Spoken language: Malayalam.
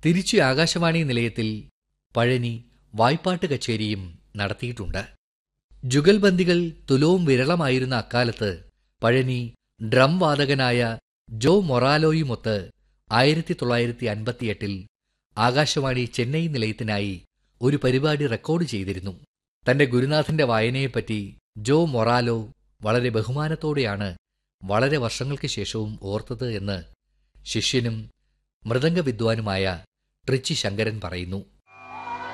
തിരിച്ചു ആകാശവാണി നിലയത്തിൽ പഴനി വായ്പാട്ട് കച്ചേരിയും നടത്തിയിട്ടുണ്ട് ജുഗൽബന്ദികൾ തുലവും വിരളമായിരുന്ന അക്കാലത്ത് പഴനി ഡ്രം വാദകനായ ജോ മൊറാലോയുമൊത്ത് ആയിരത്തി തൊള്ളായിരത്തി അൻപത്തിയെട്ടിൽ ആകാശവാണി ചെന്നൈ നിലയത്തിനായി ഒരു പരിപാടി റെക്കോർഡ് ചെയ്തിരുന്നു തന്റെ ഗുരുനാഥന്റെ വായനയെപ്പറ്റി ജോ മൊറാലോ വളരെ ബഹുമാനത്തോടെയാണ് വളരെ വർഷങ്ങൾക്ക് ശേഷവും ഓർത്തത് എന്ന് ശിഷ്യനും മൃദംഗ വിദ്വാനുമായ ട്രിച്ചി ശങ്കരൻ പറയുന്നു